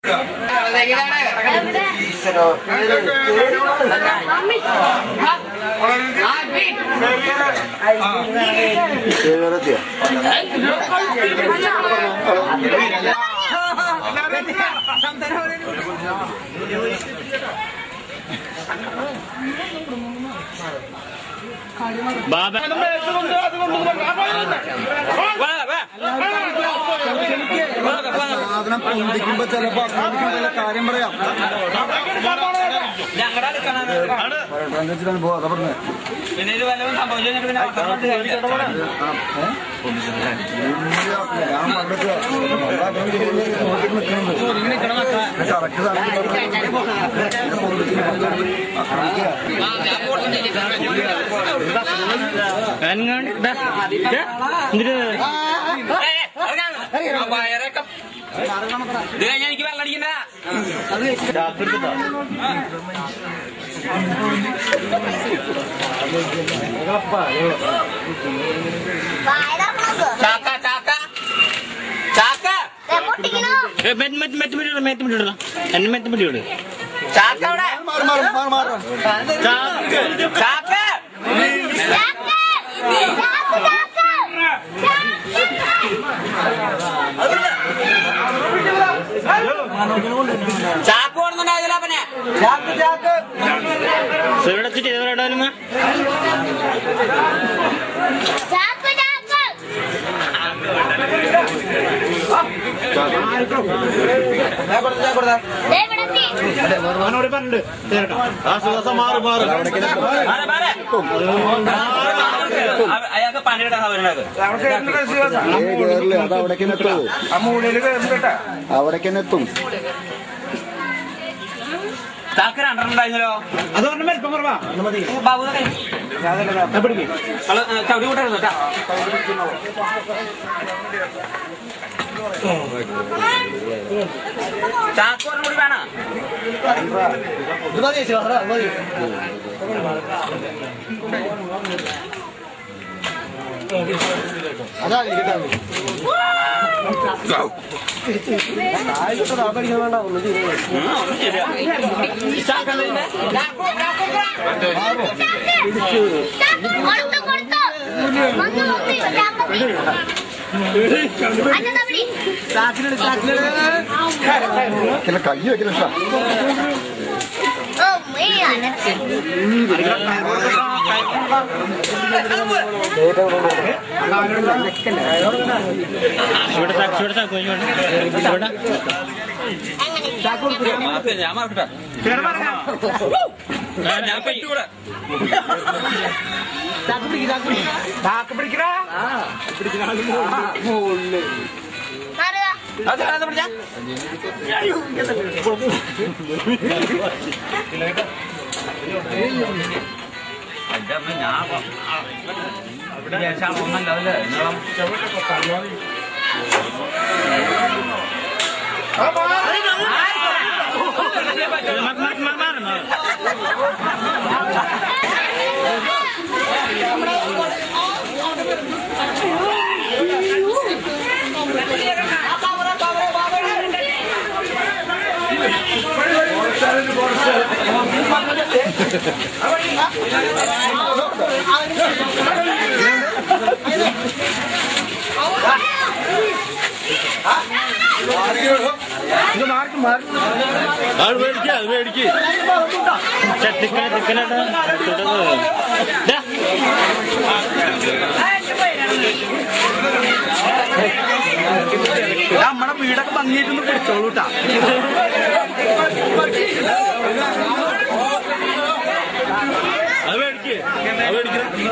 സാധനം പൊന്തിക്കുമ്പോ ചിലപ്പോ അഭിനന്ദിക്കുന്ന കാര്യം പറയാം അനുഭവം അതാ പറഞ്ഞത് ഞാൻ പണ്ടൊക്കെ കറക്റ്റ് ഇത് കഴിഞ്ഞാൽ എനിക്ക് വെള്ളം അടിക്കണ്ട ചാക്ക ചാക്ക ചാക്ക മെറ്റ് മെറ്റ് മെറ്റ് മെറ്റ് മെറ്റ് മെറ്റ് എന്നെ മെറ്റ് മെറ്റ് വിട് ചാക്ക അവിടെ മാറി മാറി മാറി മാറി ചാക്ക ചാക്ക് കൊടുക്കുന്നുണ്ടാവില്ല അപ്പനെ ഇവിടെ ചെയ്തോടാലും അവനോട് പറഞ്ഞിട്ട് മാറ്, മാറ്. അവ- അയാൾക്ക് പണിയുടെ സൗകര്യം കേറില്ല അത് അവിടേക്ക് എത്തൂ അവിടേക്ക് എത്തും ചാക്ക് രണ്ടെണ്ണം ഉണ്ടായിരുന്നല്ലോ അത് പറഞ്ഞ വലിപ്പം കുറവാ ബാബു ഇതൊക്കെ. അല്ല, ഏ, ചവിട്ടി കൂട്ടായിരുന്നു കേട്ടാ ചാക്ക് ഒരെണ്ണം കൂടി വേണം അതാ കൊടുത്തു കൊടുത്തു വന്നു ഇങ്ങനെ കൈ വെക്കല ഇഷ്ടം ഇവിടെ ചാക്ക് ഇവിടെ ചാക്ക് ഇവിടെ മാർക്ക് ഞാൻ മാർക്കട്ടാ ഞാൻ പറ്റൂടെ അത് അത് പിടിച്ചാ എന്റെ അമ്മ ഞാൻ വിദേശം ഒന്നല്ലേ നീളം ചിക്കനെ ചിക്കനായിട്ട് നമ്മുടെ വീടൊക്കെ ഭംഗിയായിട്ടൊന്ന് പിടിച്ചോളൂ കേട്ടാ അത് മേടിക്കേ അത് മേടിക്കണേ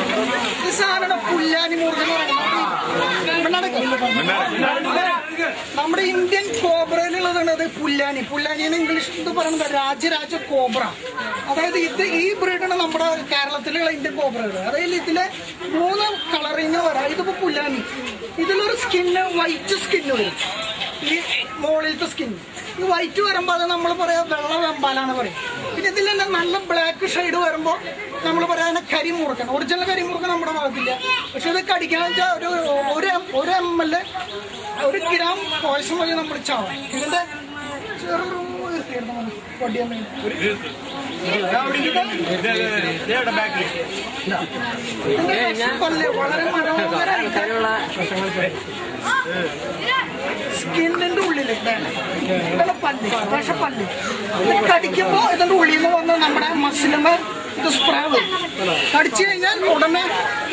സാധനം പുല്ലാനി മൂർഖൻ നമ്മുടെ ഇന്ത്യൻ കോബ്രയിലുള്ളതാണ് അത് പുല്ലാനി പുല്ലാനി എന്ന് ഇംഗ്ലീഷ് ഇത് പറയുന്നത് രാജരാജ കോബ്ര അതായത് ഇത് ഈ ബ്രീഡാണ് നമ്മുടെ കേരളത്തിലുള്ള ഇന്ത്യൻ കോബ്രകൾ അതായത് ഇതിലെ മൂന്ന് കളറിങ് വരാം ഇതിപ്പോ പുല്ലാനി ഇതിലൊരു സ്കിന്ന് വൈറ്റ് സ്കിന്ന് വരും ഈ മുകളിലത്തെ സ്കിൻ ഈ വൈറ്റ് വരുമ്പോൾ അത് നമ്മൾ പറയാ വെള്ള വെമ്പാലാണ് പറയും പിന്നെ ഇതിൽ തന്നെ നല്ല ബ്ലാക്ക് ഷെയ്ഡ് വരുമ്പോൾ നമ്മൾ പറയാ അതിനെ കരിമുറുക്കൻ ഒറിജിനൽ കരിമുറുക്കൻ നമ്മുടെ ഭാഗത്തില്ല പക്ഷെ ഇത് കടിക്കാന്ന് വെച്ചാൽ ഒരു ഒരു എം- ഒരു എം എൽ ഒരു ഗ്രാം പോയസം മതി നമ്മൾ ചാവും ഇതിന്റെ ചെറു പൊടിയമ്മ ഇതിന്റെ പല്ല് വളരെ മനോഹരമായിട്ട് സ്കിന്നിന്റെ ഉള്ളില് ഇതാണ് ഇതാണ് പല്ല് വിഷപ്പല്ല് ഇത് കടിക്കുമ്പോ ഇതിന്റെ ഉള്ളിൽ നിന്ന് വന്ന് നമ്മുടെ മസിലുമേ ഇത് സ്പ്രേ വരും കടിച്ചു കഴിഞ്ഞാൽ ഉടനെ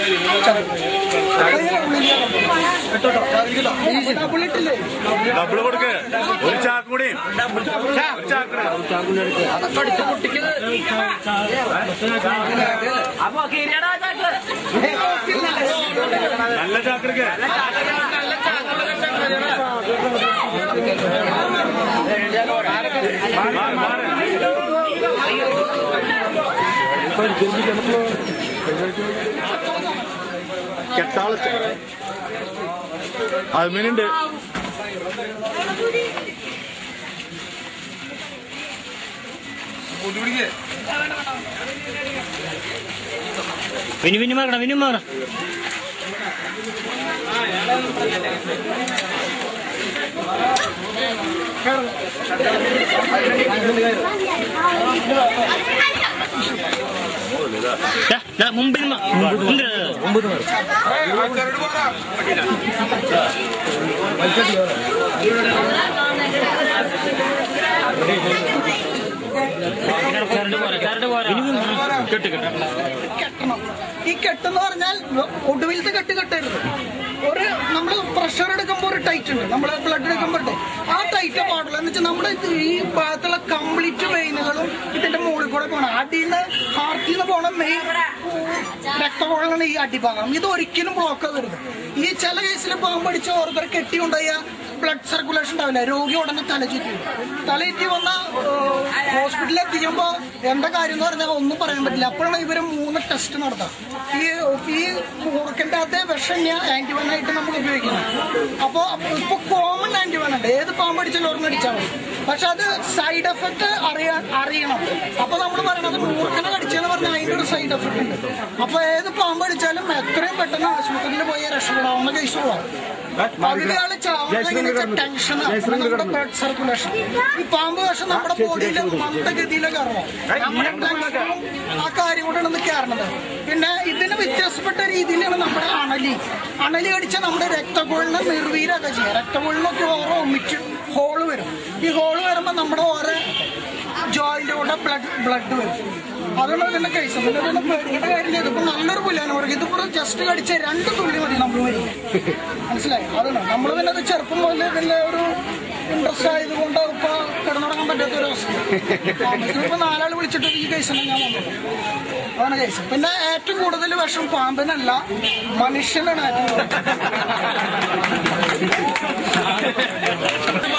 ഡബിൾ ഇട്ടില്ലേ ഡബിള് കൊടുക്ക് ഒരു ചാക്ക് കൂടി ഒരു ചാക്ക് അപ്പൊ കിരിയടാ ചാക്ക് നല്ല ചാക്കെടുക്ക് മാറ്, മാറ്. കെട്ടാള അതുമേനുണ്ട് വിനു വിനു മാറണം വിനു മാറണം ദാ, ദാ, മുമ്പിൽ മാ- മുമ്പിൽ കെട്ട് കെട്ട് കെട്ടണം ഈ കെട്ടെന്ന് പറഞ്ഞാൽ ഒടുവിലത്തെ കെട്ട് കെട്ടരുത് ഒരു നമ്മൾ പ്രഷർ എടുക്കുമ്പോൾ ഒരു ടൈറ്റ് ഉണ്ട് നമ്മൾ ബ്ലഡ് എടുക്കുമ്പോൾ ഉണ്ട്. ആ ടൈറ്റ് പാടില്ല എന്ന് വെച്ചാൽ നമ്മുടെ ഇത് ഈ ഭാഗത്തുള്ള കംപ്ലീറ്റ് വെയിനുകളും ഇതിന്റെ മുകളിൽ കൂടെ പോകണം അടിയിൽ നിന്ന് ഹാർട്ടിൽ നിന്ന് പോകണം മെയിൻ രക്തകൊള്ളാണ് ഈ അടിഭാഗം ഇത് ഒരിക്കലും ബ്ലോക്ക് ആകരുത് ഈ ചില കേസിൽ പാമ്പടിച്ച ഓരോരുത്തർ കെട്ടി കൊണ്ടുപോയ ബ്ലഡ് സർക്കുലേഷൻ ഉണ്ടാവില്ല രോഗി ഉടനെ തലചുറ്റി തലചുറ്റി വന്ന ഹോസ്പിറ്റലിൽ എത്തിക്കുമ്പോ എന്താ കാര്യം എന്ന് പറഞ്ഞാൽ ഒന്നും പറയാൻ പറ്റില്ല അപ്പോഴാണ് ഇവര് മൂന്ന് ടെസ്റ്റ് നടത്താം ഈ ഈ കൂർക്കൻ്റെ അകത്തെ വിഷം ആന്റിവൺ ആയിട്ട് നമ്മൾ ഉപയോഗിക്കുന്നത് അപ്പോ ഇപ്പൊ കോമൺ ആന്റിവൺ ഉണ്ട് ഏത് പാമ്പടിച്ചാലും ഓർമ്മ അടിച്ചാൽ മതി പക്ഷെ അത് സൈഡ് എഫക്ട് അറിയാൻ അറിയണം അപ്പൊ നമ്മൾ പറയണത് മൂർക്കനെ കടിച്ചെന്ന് പറഞ്ഞാൽ അതിന്റെ ഒരു സൈഡ് എഫക്ട് ഉണ്ട് അപ്പൊ ഏത് പാമ്പടിച്ചാലും എത്രയും പെട്ടെന്ന് ആശുപത്രിയിൽ പോയി രക്ഷപ്പെടാവുന്ന കേസ് പോവാം പകുതിയാള് ചാവുന്ന ടെൻഷൻ നമ്മുടെ ബ്ലഡ് സർക്കുലേഷൻ ഈ പാമ്പ് വിഷം നമ്മുടെ ബോഡിയിൽ മന്ദഗതിയിലൊക്കെ ഇറങ്ങും നമ്മുടെ ടെൻഷനും ആ കാര്യം കൊണ്ടാണ് കയറുന്നത് പിന്നെ ഇതിന് വ്യത്യാസപ്പെട്ട രീതിയിലാണ് നമ്മുടെ അണലി അണലി കടിച്ചാൽ നമ്മുടെ രക്തകൊഴിനെ നിർവീരൊക്കെ ചെയ്യാം രക്തകൊഴിനൊക്കെ ഓരോ ഒമിറ്റ് ഹോള് വരും ഈ ഹോള് വരുമ്പോൾ നമ്മുടെ ഓരോ ജോയിന്റ് കൂടെ ബ്ലഡ് ബ്ലഡ് വരും അതുകൊണ്ട് ഇതിന്റെ കേസ് പിന്നെ ഇതിന്റെ പേടിക്കേണ്ട കാര്യമില്ല ഇതിപ്പോ നല്ലൊരു പുല്ലാണ് പറയും ഇതിപ്പോ ജസ്റ്റ് കടിച്ച രണ്ട് തുള്ളി മതി നമ്മൾ വരും മനസ്സിലായി അതാണ് നമ്മൾ പിന്നെ അത് ചെറുപ്പം മുതലേ ഇതിന്റെ ഒരു ഇൻട്രസ്റ്റ് ആയതുകൊണ്ട് ഇപ്പൊ കിടന്നുറങ്ങാൻ പറ്റാത്ത ഒരു അവസ്ഥ ഇപ്പൊ നാലാൾ വിളിച്ചിട്ട് ഈ കേസിലാണ് ഞാൻ വന്നത് അതാണ് കേസ് പിന്നെ ഏറ്റവും കൂടുതൽ വിഷം പാമ്പിനല്ല മനുഷ്യനാണ് ഏറ്റവും കൂടുതൽ